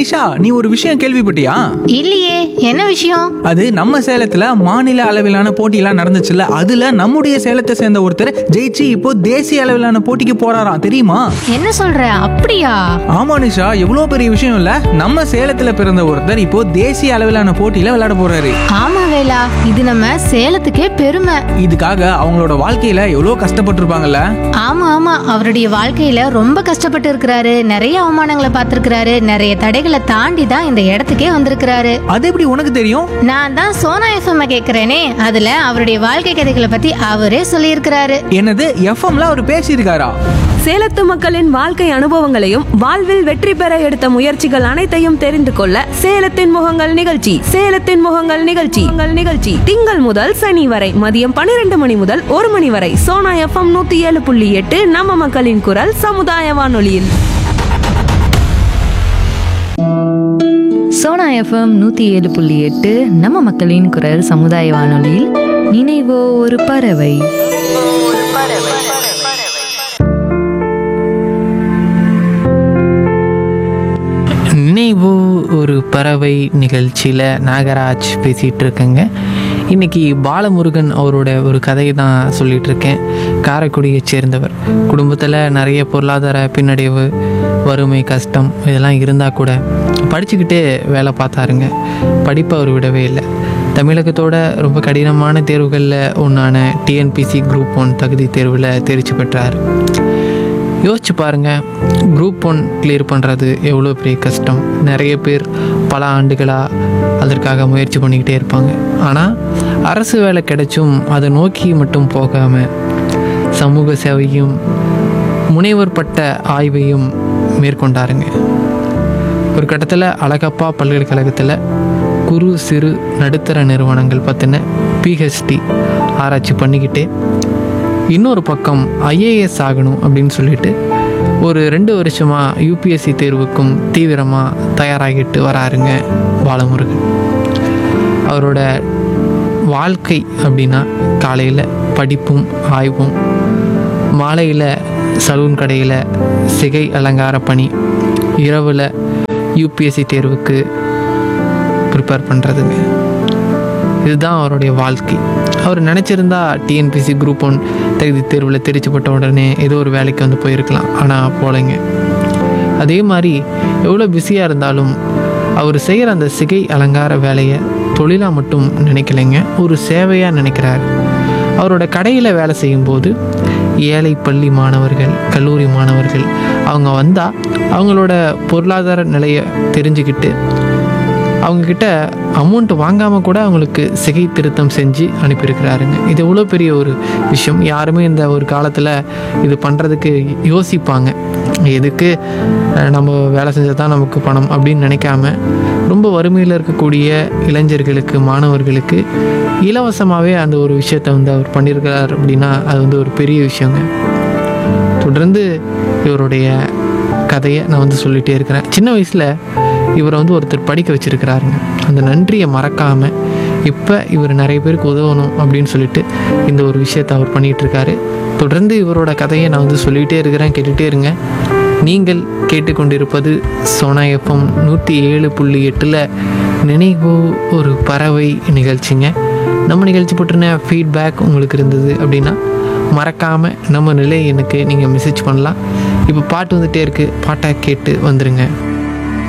நிஷா நீ ஒரு விஷயம் கேள்விப்பட்டியா இல்லையே என்ன விஷயம் அது நம்ம சேலத்துல மாநில அளவிலான போட்டியெல்லாம் நடந்துச்சுல்ல அதுல நம்முடைய சேலத்தை சேர்ந்த ஒருத்தர் ஜெயிச்சு இப்போ தேசிய அளவிலான போட்டிக்கு போறாராம் தெரியுமா என்ன சொல்ற அப்படியா ஆமா நிஷா எவ்வளவு பெரிய விஷயம் இல்ல நம்ம சேலத்துல பிறந்த ஒருத்தர் இப்போ தேசிய அளவிலான போட்டியில விளையாட போறாரு ஆமா வேலா இது நம்ம சேலத்துக்கே பெருமை இதுக்காக அவங்களோட வாழ்க்கையில எவ்வளவு கஷ்டப்பட்டிருப்பாங்கல்ல ஆமா ஆமா அவருடைய வாழ்க்கையில ரொம்ப கஷ்டப்பட்டு இருக்கிறாரு நிறைய அவமானங்களை பார்த்திருக்கிறாரு நிறைய தடைகளை தாண்டி தான் இந்த இடத்துக்கே வந்திருக்கிறாரு அது எப்படி உனக்கு தெரியும் நான் தான் சோனா எஃப்எம் கேக்குறேனே அதுல அவருடைய வாழ்க்கை கதைகளை பத்தி அவரே சொல்லியிருக்கிறாரு என்னது எஃப்எம்ல அவர் பேசியிருக்காரா சேலத்து மக்களின் வாழ்க்கை அனுபவங்களையும் வாழ்வில் வெற்றி பெற எடுத்த முயற்சிகள் அனைத்தையும் தெரிந்து கொள்ள சேலத்தின் முகங்கள் நிகழ்ச்சி சேலத்தின் முகங்கள் நிகழ்ச்சி உங்கள் நிகழ்ச்சி திங்கள் முதல் சனி வரை மதியம் பன்னிரண்டு மணி முதல் ஒரு மணி வரை சோனா எஃப்எம் நூத்தி ஏழு புள்ளி எட்டு நம்ம மக்களின் குரல் சமுதாய வானொலியில் சோனா எஃப்எம் நூற்றி ஏழு புள்ளி எட்டு நம்ம மக்களின் குரல் சமுதாய வானொலியில் நினைவோ ஒரு பறவை நினைவு ஒரு பறவை நிகழ்ச்சியில் நாகராஜ் பேசிகிட்டு இருக்கேங்க இன்னைக்கு பாலமுருகன் அவரோட ஒரு கதையை தான் சொல்லிட்டு இருக்கேன் காரைக்குடியைச் சேர்ந்தவர் குடும்பத்தில் நிறைய பொருளாதார பின்னடைவு வறுமை கஷ்டம் இதெல்லாம் இருந்தால் கூட படிச்சுக்கிட்டே வேலை பார்த்தாருங்க படிப்பை அவர் விடவே இல்லை தமிழகத்தோட ரொம்ப கடினமான தேர்வுகளில் ஒன்றான டிஎன்பிசி குரூப் ஒன் தகுதி தேர்வில் தேர்ச்சி பெற்றார் யோசிச்சு பாருங்க குரூப் ஒன் கிளியர் பண்ணுறது எவ்வளோ பெரிய கஷ்டம் நிறைய பேர் பல ஆண்டுகளாக அதற்காக முயற்சி பண்ணிக்கிட்டே இருப்பாங்க ஆனால் அரசு வேலை கிடைச்சும் அதை நோக்கி மட்டும் போகாமல் சமூக சேவையும் முனைவர் பட்ட ஆய்வையும் மேற்கொண்டாருங்க ஒரு கட்டத்தில் அழகப்பா பல்கலைக்கழகத்தில் குறு சிறு நடுத்தர நிறுவனங்கள் பற்றின பிஹெச்டி ஆராய்ச்சி பண்ணிக்கிட்டே இன்னொரு பக்கம் ஐஏஎஸ் ஆகணும் அப்படின்னு சொல்லிட்டு ஒரு ரெண்டு வருஷமாக யூபிஎஸ்சி தேர்வுக்கும் தீவிரமாக தயாராகிட்டு வராருங்க பாலமுருகன் அவரோட வாழ்க்கை அப்படின்னா காலையில் படிப்பும் ஆய்வும் மாலையில் சலூன் கடையில் சிகை அலங்கார பணி இரவில் யூபிஎஸ்சி தேர்வுக்கு ப்ரிப்பேர் பண்ணுறதுங்க இதுதான் அவருடைய வாழ்க்கை அவர் நினச்சிருந்தா டிஎன்பிசி குரூப் ஒன் தகுதி தேர்வில் தெரிச்சுப்பட்ட உடனே ஏதோ ஒரு வேலைக்கு வந்து போயிருக்கலாம் ஆனால் போலைங்க அதே மாதிரி எவ்வளோ பிஸியாக இருந்தாலும் அவர் செய்கிற அந்த சிகை அலங்கார வேலையை தொழிலாக மட்டும் நினைக்கலைங்க ஒரு சேவையாக நினைக்கிறார் அவரோட கடையில் வேலை செய்யும்போது ஏழை பள்ளி மாணவர்கள் கல்லூரி மாணவர்கள் அவங்க வந்தால் அவங்களோட பொருளாதார நிலையை தெரிஞ்சுக்கிட்டு அவங்கக்கிட்ட அமௌண்ட் வாங்காமல் கூட அவங்களுக்கு சிகை திருத்தம் செஞ்சு அனுப்பியிருக்கிறாருங்க இது எவ்வளோ பெரிய ஒரு விஷயம் யாருமே இந்த ஒரு காலத்தில் இது பண்ணுறதுக்கு யோசிப்பாங்க எதுக்கு அஹ், நம்ம வேலை செஞ்சால் தான் நமக்கு பணம் அப்படின்னு நினைக்காம ரொம்ப வறுமையில் இருக்கக்கூடிய இளைஞர்களுக்கு மாணவர்களுக்கு இலவசமாகவே அந்த ஒரு விஷயத்தை வந்து அவர் பண்ணியிருக்கிறார் அப்படின்னா அது வந்து ஒரு பெரிய விஷயங்க தொடர்ந்து இவருடைய கதையை நான் வந்து சொல்லிகிட்டே இருக்கிறேன் சின்ன வயசில் இவரை வந்து ஒருத்தர் படிக்க வச்சிருக்கிறாருங்க அந்த நன்றியை மறக்காமல் இப்போ இவர் நிறைய பேருக்கு உதவணும் அப்படின்னு சொல்லிட்டு இந்த ஒரு விஷயத்தை அவர் பண்ணிகிட்டு இருக்காரு தொடர்ந்து இவரோட கதையை நான் வந்து சொல்லிகிட்டே இருக்கிறேன் கேட்டுகிட்டே இருங்க நீங்கள் கேட்டுக்கொண்டிருப்பது சோனா எஃப்எம் நூற்றி ஏழு புள்ளி எட்டில் நினைவு ஒரு பறவை நிகழ்ச்சிங்க நம்ம நிகழ்ச்சி பற்றின ஃபீட்பேக் உங்களுக்கு இருந்தது அப்படின்னா மறக்காமல் நம்ம நிலை எனக்கு நீங்கள் மெசேஜ் பண்ணலாம் இப்போ பாட்டு வந்துகிட்டே இருக்குது பாட்டை கேட்டு வந்துடுங்க